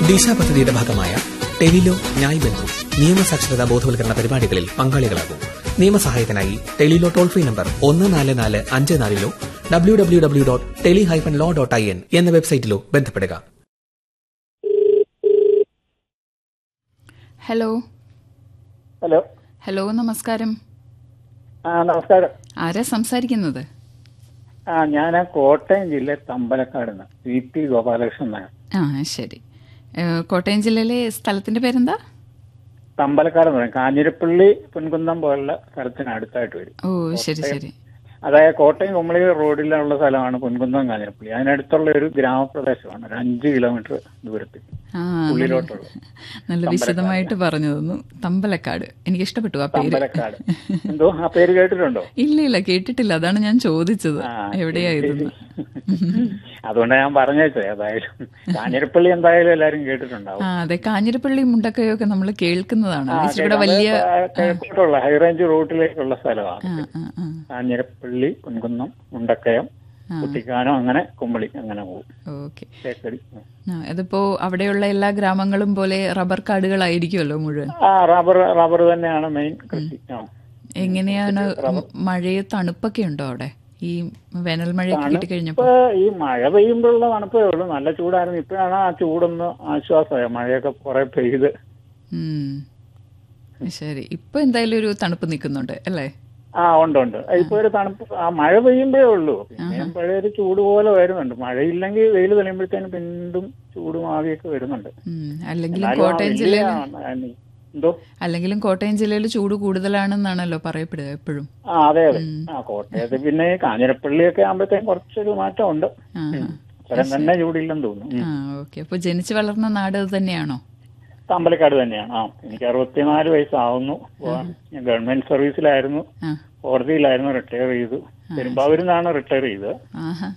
ദിശ പദ്ധതിയുടെ ഭാഗമായ ടെലിലോ ന്യായ് ബന്ധു നിയമസാക്ഷരതാ ബോധവൽക്കരണ പരിപാടികളിൽ പങ്കാളികളാകും നിയമസഹായത്തിനായി ടെലിലോ ടോൾ ഫ്രീ നമ്പർ ഒന്ന് നാല് നാല് അഞ്ച് നാലിലോ W W W dot tele hyphen law dot I N എന്ന വെബ്സൈറ്റിലോ ബന്ധപ്പെടുക ഹലോ ഹലോ ഹലോ നമസ്കാരം ആ നമസ്കാരം ആരാ സംസാരിക്കുന്നത് ആ ഞാൻ കോട്ടയം ജില്ല തമ്പലക്കാട് നിന്ന് വി പി ഗോപാലകൃഷ്ണൻ നായർ ആ ശരി ഏ, കോട്ടയം ജില്ലയിലെ സ്ഥലത്തിന്റെ പേരെന്താ തമ്പലക്കാട് എന്ന് പറയും കാഞ്ഞിരപ്പള്ളി പൊൻകുന്നം പോലുള്ള സ്ഥലത്തിന് അടുത്തായിട്ട് വരും ഓ ശരി ശരി അതായത് കോട്ടയം കുമളി റോഡിലുള്ള സ്ഥലമാണ് പൊൻകുന്നം കാഞ്ഞിരപ്പള്ളി അതിനടുത്തുള്ള ഒരു ഗ്രാമപ്രദേശമാണ് ഒരു അഞ്ച് കിലോമീറ്റർ ദൂരത്തിൽ ആ ഉള്ളിലോട്ടുള്ള നല്ല വിശദമായിട്ട് പറഞ്ഞു തന്നു തമ്പലക്കാട് എനിക്ക് ഇഷ്ടപ്പെട്ടു ആ പേര് തമ്പലക്കാട് എന്തോ ആ പേര് കേട്ടിട്ടുണ്ടോ ഇല്ല ഇല്ല കേട്ടിട്ടില്ല അതാണ് ഞാൻ ചോദിച്ചത് ആ, എവിടെയായിരുന്നു അതുകൊണ്ട് ഞാൻ പറഞ്ഞേച്ചേ ഏതായാലും കാഞ്ഞിരപ്പള്ളി എന്തായാലും എല്ലാരും കേട്ടിട്ടുണ്ടാവും ആ അതെ കാഞ്ഞിരപ്പള്ളി മുണ്ടക്കയൊക്കെ നമ്മൾ കേൾക്കുന്നതാണ് ആ, ഇവിടെ കേൾക്കാം. വലിയ അത് കിഴക്കോട്ടുള്ള ഹൈറേഞ്ച് റൂട്ടിലേക്കുള്ള സ്ഥലമാണ് ആ ആ ആ കാഞ്ഞിരപ്പള്ളി പൊൻകുന്നം മുണ്ടക്കയം കുട്ടിക്കാനം അങ്ങനെ കുമ്പളി അങ്ങനെ പോകും ഓക്കെ തേക്കടി ആ, അതിപ്പോ അവിടെയുള്ള എല്ലാ ഗ്രാമങ്ങളും പോലെ റബ്ബർ കാടുകളായിരിക്കുമല്ലോ മുഴുവൻ ആ റബ്ബർ റബ്ബർ തന്നെയാണ് മെയിൻ കൃഷി ആ എങ്ങനെയാണ് മഴയെ തണുപ്പൊക്കെ ഉണ്ടോ അവിടെ ഈ വേനൽ മഴയൊക്കെ കിട്ടി കഴിഞ്ഞപ്പോ ഇപ്പൊ ഈ മഴ പെയ്യുമ്പോഴുള്ള തണുപ്പേ ഉള്ളൂ നല്ല ചൂടായിരുന്നു ഇപ്പോഴാണ് ആ ചൂടൊന്ന് ആശ്വാസമായി മഴയൊക്കെ കുറെ പെയ്ത് ഉം. ശരി ഇപ്പൊ എന്തായാലും ഒരു തണുപ്പ് നിൽക്കുന്നുണ്ട് അല്ലേ ആ ഉണ്ട് ഉണ്ട് ഇപ്പൊ ഒരു തണുപ്പ് ആ മഴ പെയ്യുമ്പോഴേ ഉള്ളൂ പിന്നെ പഴയ ഒരു ചൂട് പോലെ വരുന്നുണ്ട് മഴയില്ലെങ്കിൽ വെയിൽ തെളിയുമ്പോഴത്തേനും വീണ്ടും ചൂടും ആവിയൊക്കെ വരുന്നുണ്ട് ഉം. അല്ലെങ്കിലും എന്നാലും ആ കോട്ടയം വലിയ ജില്ലയിൽ ആ, എന്തോ അല്ലെങ്കിലും കോട്ടയം ജില്ലയിൽ ചൂട് കൂടുതലാണെന്നാണല്ലോ പറയപ്പെടുക എപ്പോഴും ആ അതെ അതെ ആ കോട്ടയത്ത് പിന്നെ ഈ കാഞ്ഞിരപ്പള്ളിയൊക്കെ ആകുമ്പോഴത്തേക്കും കുറച്ചൊരു മാറ്റം ഉണ്ട് ആ അത്രയും തന്നെ ചൂടില്ലെന്ന് തോന്നുന്നു ആ ഓക്കെ അപ്പൊ ജനിച്ചു വളർന്ന നാട് അത് തന്നെയാണോ തമ്പലക്കാട് തന്നെയാണ് ആ എനിക്ക് അറുപത്തിനാല് വയസ്സാവുന്നു ഞാൻ ഗവൺമെന്റ് സർവീസിലായിരുന്നു ആ കോടതിയിലായിരുന്നു റിട്ടയർ ചെയ്തു പെരുമ്പാവൂരിൽ നിന്നാണ് റിട്ടയർ ചെയ്തത് ആഹാ